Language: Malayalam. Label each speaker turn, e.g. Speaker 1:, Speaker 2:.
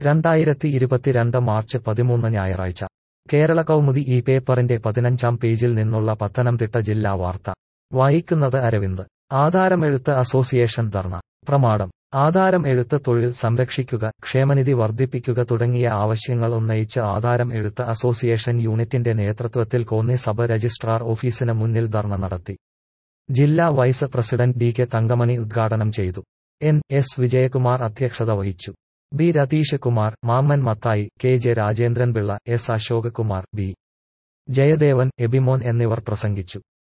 Speaker 1: രണ്ടായിരത്തി ഇരുപത്തിരണ്ട് മാർച്ച് പതിമൂന്ന് ഞായറാഴ്ച കേരള കൗമുദി ഈ പേപ്പറിന്റെ പതിനഞ്ചാം പേജിൽ നിന്നുള്ള പത്തനംതിട്ട ജില്ലാ വാർത്ത വായിക്കുന്നത് അരവിന്ദ് ആധാരം എഴുത്ത് അസോസിയേഷൻ ധർണ പ്രമാണം ആധാരം എഴുത്ത് തൊഴിൽ സംരക്ഷിക്കുക ക്ഷേമനിധി വർദ്ധിപ്പിക്കുക തുടങ്ങിയ ആവശ്യങ്ങൾ ഉന്നയിച്ച് ആധാരം എഴുത്ത് അസോസിയേഷൻ യൂണിറ്റിന്റെ നേതൃത്വത്തിൽ കോന്നി സബ് രജിസ്ട്രാർ ഓഫീസിന് മുന്നിൽ ധർണ നടത്തി ജില്ലാ vice president D K Thankamani ഉദ്ഘാടനം ചെയ്തു എൻ എസ് വിജയകുമാർ അധ്യക്ഷത വഹിച്ചു B Ratheesh Kumar Mammen Mathai K J Rajendranpillai S Ashok Kumar B Jayadevan Abimon എന്നിവർ പ്രസംഗിച്ചു